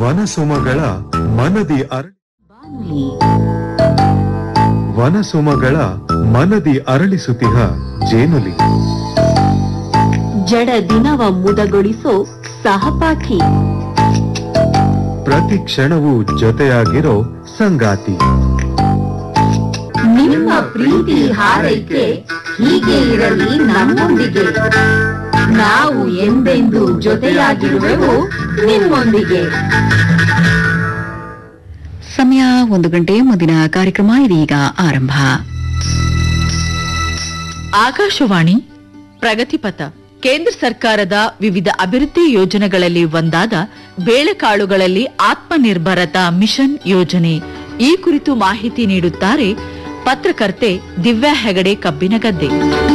ವನಸುಮಗಳ ಮನದಿ ಅರಳಿ ಬಾನುಲಿ ವನಸುಮಗಳ ಮನದಿ ಅರಳಿಸುತ್ತಿಹ ಜೇನುಲಿ ಜಡ ದಿನವ ಮುದಗೊಳಿಸೋ ಸಹಪಾಠಿ ಪ್ರತಿ ಕ್ಷಣವೂ ಜೊತೆಯಾಗಿರೋ ಸಂಗಾತಿ ನಿಮ್ಮ ಪ್ರೀತಿ ಹಾರೈಕೆ ಹೀಗೆ ಇರಲಿ ನಮ್ಮೊಂದಿಗೆ ನಾವು ಎಂದೆಂದೂ ಜೊತೆಯಾಗಿರುವೆವು ನಿಮ್ಮೊಂದಿಗೆ ಸಮಯ ಒಂದು ಗಂಟೆ ಮುಂದಿನ ಕಾರ್ಯಕ್ರಮ ಇದೀಗ ಆರಂಭ ಆಕಾಶವಾಣಿ ಪ್ರಗತಿಪಥ ಕೇಂದ್ರ ಸರ್ಕಾರದ ವಿವಿಧ ಅಭಿವೃದ್ಧಿ ಯೋಜನೆಗಳಲ್ಲಿ ಒಂದಾದ ಬೇಳೆಕಾಳುಗಳಲ್ಲಿ ಆತ್ಮನಿರ್ಭರತಾ ಮಿಷನ್ ಯೋಜನೆ ಈ ಕುರಿತು ಮಾಹಿತಿ ನೀಡುತ್ತಾರೆ ಪತ್ರಕರ್ತೆ ದಿವ್ಯಾ ಹೆಗಡೆ ಕಬ್ಬಿನಗದ್ದೆ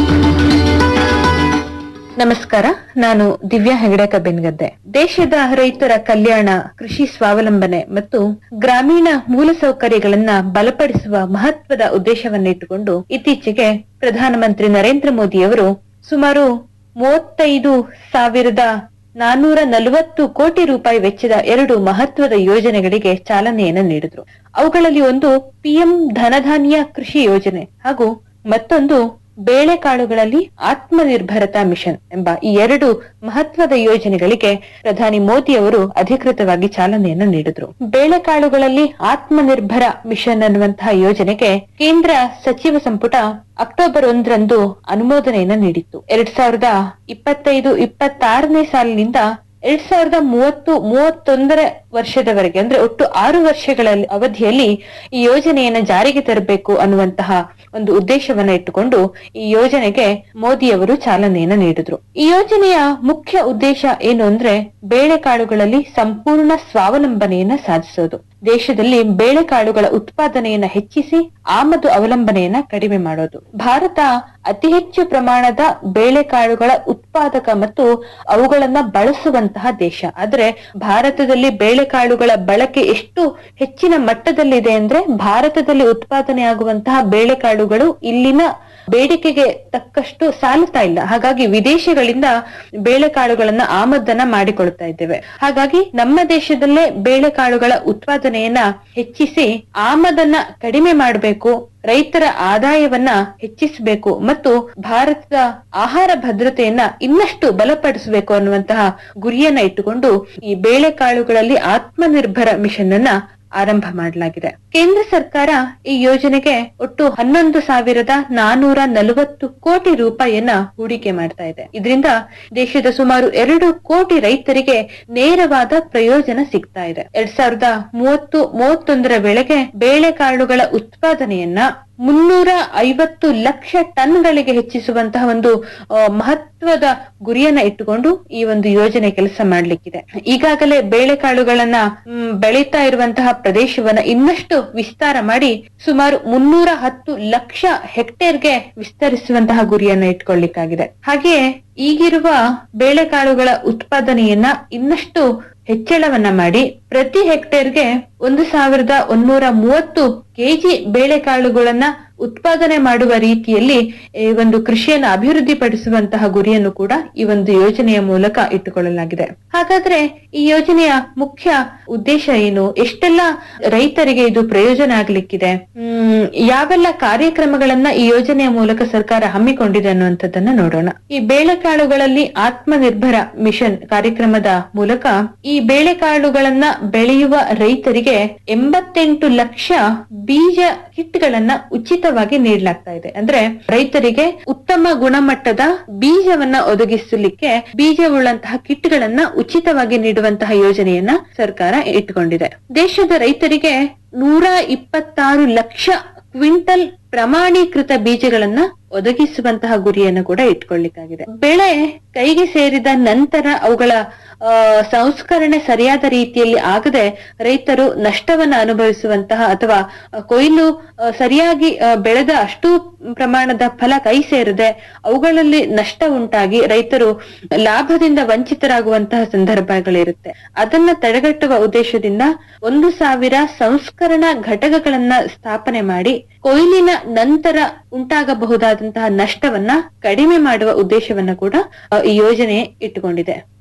ನಮಸ್ಕಾರ ನಾನು ದಿವ್ಯಾ ಹೆಗಡೆ ಕಬ್ಬಿನಗದ್ದೆ ದೇಶದ ರೈತರ ಕಲ್ಯಾಣ ಕೃಷಿ ಸ್ವಾವಲಂಬನೆ ಮತ್ತು ಗ್ರಾಮೀಣ ಮೂಲಸೌಕರ್ಯಗಳನ್ನ ಬಲಪಡಿಸುವ ಮಹತ್ವದ ಉದ್ದೇಶವನ್ನಿಟ್ಟುಕೊಂಡು ಇತ್ತೀಚೆಗೆ ಪ್ರಧಾನಮಂತ್ರಿ ನರೇಂದ್ರ ಮೋದಿಯವರು ಸುಮಾರು ಮೂವತ್ತೈದು ಸಾವಿರದ ನಾನೂರ ನಲವತ್ತು ಕೋಟಿ ರೂಪಾಯಿ ವೆಚ್ಚದ ಎರಡು ಮಹತ್ವದ ಯೋಜನೆಗಳಿಗೆ ಚಾಲನೆಯನ್ನು ನೀಡಿದ್ರು ಅವುಗಳಲ್ಲಿ ಒಂದು ಪಿಎಂ ಧನಧಾನ್ಯ ಕೃಷಿ ಯೋಜನೆ ಹಾಗೂ ಮತ್ತೊಂದು ಬೇಳೆಕಾಳುಗಳಲ್ಲಿ ಆತ್ಮನಿರ್ಭರತಾ ಮಿಷನ್ ಎಂಬ ಈ ಎರಡು ಮಹತ್ವದ ಯೋಜನೆಗಳಿಗೆ ಪ್ರಧಾನಿ ಮೋದಿ ಅವರು ಅಧಿಕೃತವಾಗಿ ಚಾಲನೆಯನ್ನು ನೀಡಿದ್ರು ಬೇಳೆಕಾಳುಗಳಲ್ಲಿ ಆತ್ಮನಿರ್ಭರ ಮಿಷನ್ ಅನ್ನುವಂತಹ ಯೋಜನೆಗೆ ಕೇಂದ್ರ ಸಚಿವ ಸಂಪುಟ ಅಕ್ಟೋಬರ್ ಒಂದರಂದು ಅನುಮೋದನೆಯನ್ನ ನೀಡಿತ್ತು ಎರಡ್ ಸಾವಿರದ ಇಪ್ಪತ್ತೈದು ಇಪ್ಪತ್ತಾರನೇ ಸಾಲಿನಿಂದ ಎರಡ್ ಸಾವಿರದ ಮೂವತ್ತು ಮೂವತ್ತೊಂದರ ವರ್ಷದವರೆಗೆ ಅಂದ್ರೆ ಒಟ್ಟು ಆರು ವರ್ಷಗಳ ಅವಧಿಯಲ್ಲಿ ಈ ಯೋಜನೆಯನ್ನ ಜಾರಿಗೆ ತರಬೇಕು ಅನ್ನುವಂತಹ ಒಂದು ಉದ್ದೇಶವನ್ನ ಇಟ್ಟುಕೊಂಡು ಈ ಯೋಜನೆಗೆ ಮೋದಿಯವರು ಚಾಲನೆಯನ್ನ ನೀಡಿದ್ರು ಈ ಯೋಜನೆಯ ಮುಖ್ಯ ಉದ್ದೇಶ ಏನು ಅಂದ್ರೆ ಬೇಳೆಕಾಳುಗಳಲ್ಲಿ ಸಂಪೂರ್ಣ ಸ್ವಾವಲಂಬನೆಯನ್ನ ಸಾಧಿಸೋದು ದೇಶದಲ್ಲಿ ಬೇಳೆಕಾಳುಗಳ ಉತ್ಪಾದನೆಯನ್ನ ಹೆಚ್ಚಿಸಿ ಆಮದು ಅವಲಂಬನೆಯನ್ನ ಕಡಿಮೆ ಮಾಡೋದು ಭಾರತ ಅತಿ ಹೆಚ್ಚು ಪ್ರಮಾಣದ ಬೇಳೆಕಾಳುಗಳ ಉತ್ಪಾದಕ ಮತ್ತು ಅವುಗಳನ್ನ ಬಳಸುವಂತಹ ದೇಶ ಆದ್ರೆ ಭಾರತದಲ್ಲಿ ಬೇಳೆಕಾಳುಗಳ ಬಳಕೆ ಎಷ್ಟು ಹೆಚ್ಚಿನ ಮಟ್ಟದಲ್ಲಿದೆ ಅಂದ್ರೆ ಭಾರತದಲ್ಲಿ ಉತ್ಪಾದನೆ ಆಗುವಂತಹ ಬೇಳೆಕಾಳುಗಳು ಇಲ್ಲಿನ ಬೇಡಿಕೆಗೆ ತಕ್ಕಷ್ಟು ಸಾಲುತ್ತಾ ಇಲ್ಲ ಹಾಗಾಗಿ ವಿದೇಶಗಳಿಂದ ಬೇಳೆಕಾಳುಗಳನ್ನ ಆಮದನ್ನ ಮಾಡಿಕೊಳ್ತಾ ಇದ್ದೇವೆ ಹಾಗಾಗಿ ನಮ್ಮ ದೇಶದಲ್ಲೇ ಬೇಳೆಕಾಳುಗಳ ಉತ್ಪಾದನೆಯನ್ನ ಹೆಚ್ಚಿಸಿ ಆಮದನ್ನ ಕಡಿಮೆ ಮಾಡಬೇಕು ರೈತರ ಆದಾಯವನ್ನ ಹೆಚ್ಚಿಸಬೇಕು ಮತ್ತು ಭಾರತದ ಆಹಾರ ಭದ್ರತೆಯನ್ನ ಇನ್ನಷ್ಟು ಬಲಪಡಿಸಬೇಕು ಅನ್ನುವಂತಹ ಗುರಿಯನ್ನ ಇಟ್ಟುಕೊಂಡು ಈ ಬೇಳೆಕಾಳುಗಳಲ್ಲಿ ಆತ್ಮನಿರ್ಭರ ಮಿಷನ್ ಅನ್ನ ಆರಂಭ ಮಾಡಲಾಗಿದೆ ಕೇಂದ್ರ ಸರ್ಕಾರ ಈ ಯೋಜನೆಗೆ ಒಟ್ಟು ಹನ್ನೊಂದು ಸಾವಿರದ ನಾನೂರ ನಲವತ್ತು ಕೋಟಿ ರೂಪಾಯಿಯನ್ನ ಹೂಡಿಕೆ ಮಾಡ್ತಾ ಇದೆ ಇದರಿಂದ ದೇಶದ ಸುಮಾರು ಎರಡು ಕೋಟಿ ರೈತರಿಗೆ ನೇರವಾದ ಪ್ರಯೋಜನ ಸಿಗ್ತಾ ಇದೆ ಎರಡ್ ಸಾವಿರದ ಮೂವತ್ತು ಮೂವತ್ತೊಂದರ ವೇಳೆಗೆ ಬೇಳೆಕಾಳುಗಳ ಉತ್ಪಾದನೆಯನ್ನ ಮುನ್ನೂರ ಐವತ್ತು ಲಕ್ಷ ಟನ್ಗಳಿಗೆ ಹೆಚ್ಚಿಸುವಂತಹ ಒಂದು ಆ, ಮಹತ್ವದ ಗುರಿಯನ್ನ ಇಟ್ಟುಕೊಂಡು ಈ ಒಂದು ಯೋಜನೆ ಕೆಲಸ ಮಾಡ್ಲಿಕ್ಕಿದೆ ಈಗಾಗಲೇ ಬೇಳೆಕಾಳುಗಳನ್ನ ಮ್, ಬೆಳೀತಾ ಇರುವಂತಹ ಪ್ರದೇಶವನ್ನ ಇನ್ನಷ್ಟು ವಿಸ್ತಾರ ಮಾಡಿ ಸುಮಾರು ಮುನ್ನೂರ ಹತ್ತು ಲಕ್ಷ ಹೆಕ್ಟೇರ್ಗೆ ವಿಸ್ತರಿಸುವಂತಹ ಗುರಿಯನ್ನ ಇಟ್ಕೊಳ್ಳಿಕ್ಕಾಗಿದೆ ಹಾಗೆಯೇ ಈಗಿರುವ ಬೇಳೆಕಾಳುಗಳ ಉತ್ಪಾದನೆಯನ್ನ ಇನ್ನಷ್ಟು ಹೆಚ್ಚಳವನ್ನ ಮಾಡಿ ಪ್ರತಿ ಹೆಕ್ಟೇರ್ಗೆ ಒಂದು ಸಾವಿರದ ಒಂದೂರ ಮೂವತ್ತು ಕೆಜಿ ಬೇಳೆಕಾಳುಗಳನ್ನ ಉತ್ಪಾದನೆ ಮಾಡುವ ರೀತಿಯಲ್ಲಿ ಈ ಒಂದು ಕೃಷಿಯನ್ನು ಅಭಿವೃದ್ಧಿ ಪಡಿಸುವಂತಹ ಗುರಿಯನ್ನು ಕೂಡ ಈ ಒಂದು ಯೋಜನೆಯ ಮೂಲಕ ಇಟ್ಟುಕೊಳ್ಳಲಾಗಿದೆ ಹಾಗಾದ್ರೆ ಈ ಯೋಜನೆಯ ಮುಖ್ಯ ಉದ್ದೇಶ ಏನು ಎಷ್ಟೆಲ್ಲ ರೈತರಿಗೆ ಇದು ಪ್ರಯೋಜನ ಆಗ್ಲಿಕ್ಕಿದೆ ಹ್ಮ್ ಯಾವೆಲ್ಲ ಕಾರ್ಯಕ್ರಮಗಳನ್ನ ಈ ಯೋಜನೆಯ ಮೂಲಕ ಸರ್ಕಾರ ಹಮ್ಮಿಕೊಂಡಿದೆ ಅನ್ನುವಂಥದ್ದನ್ನ ನೋಡೋಣ ಈ ಬೇಳೆಕಾಳುಗಳಲ್ಲಿ ಆತ್ಮನಿರ್ಭರ ಮಿಷನ್ ಕಾರ್ಯಕ್ರಮದ ಮೂಲಕ ಈ ಬೇಳೆಕಾಳುಗಳನ್ನ ಬೆಳೆಯುವ ರೈತರಿಗೆ ಎಂಬತ್ತೆಂಟು ಲಕ್ಷ ಬೀಜ ಕಿಟ್ಗಳನ್ನ ಉಚಿತವಾಗಿ ನೀಡಲಾಗ್ತಾ ಇದೆ ಅಂದ್ರೆ ರೈತರಿಗೆ ಉತ್ತಮ ಗುಣಮಟ್ಟದ ಬೀಜವನ್ನ ಒದಗಿಸಲಿಕ್ಕೆ ಬೀಜವುಳ್ಳಂತಹ ಕಿಟ್ಗಳನ್ನ ಉಚಿತವಾಗಿ ನೀಡುವಂತಹ ಯೋಜನೆಯನ್ನ ಸರ್ಕಾರ ಇಟ್ಟುಕೊಂಡಿದೆ ದೇಶದ ರೈತರಿಗೆ ನೂರ ಇಪ್ಪತ್ತಾರು ಲಕ್ಷ ಕ್ವಿಂಟಲ್ ಪ್ರಮಾಣೀಕೃತ ಬೀಜಗಳನ್ನ ಒದಗಿಸುವಂತಹ ಗುರಿಯನ್ನು ಕೂಡ ಇಟ್ಕೊಳ್ಳಿಕ್ಕಾಗಿದೆ ಬೆಳೆ ಕೈಗೆ ಸೇರಿದ ನಂತರ ಅವುಗಳ ಆ, ಸಂಸ್ಕರಣೆ ಸರಿಯಾದ ರೀತಿಯಲ್ಲಿ ಆಗದೆ ರೈತರು ನಷ್ಟವನ್ನ ಅನುಭವಿಸುವಂತಹ ಅಥವಾ ಆ, ಕೊಯ್ಲು ಆ, ಸರಿಯಾಗಿ ಆ, ಬೆಳೆದ ಅಷ್ಟು ಪ್ರಮಾಣದ ಫಲ ಕೈ ಸೇರದೆ ಅವುಗಳಲ್ಲಿ ನಷ್ಟ ಉಂಟಾಗಿ ರೈತರು ಲಾಭದಿಂದ ವಂಚಿತರಾಗುವಂತಹ ಸಂದರ್ಭಗಳಿರುತ್ತೆ ಅದನ್ನ ತಡೆಗಟ್ಟುವ ಉದ್ದೇಶದಿಂದ ಒಂದು ಸಾವಿರ ಸಂಸ್ಕರಣಾ ಘಟಕಗಳನ್ನ ಸ್ಥಾಪನೆ ಮಾಡಿ ಕೊಯ್ಲಿನ ನಂತರ ಉಂಟಾಗಬಹುದಾದಂತಹ ನಷ್ಟವನ್ನ ಕಡಿಮೆ ಮಾಡುವ ಉದ್ದೇಶವನ್ನ ಕೂಡ ಆ, ಈ ಯೋಜನೆ ಇಟ್ಟುಕೊಂಡಿದೆ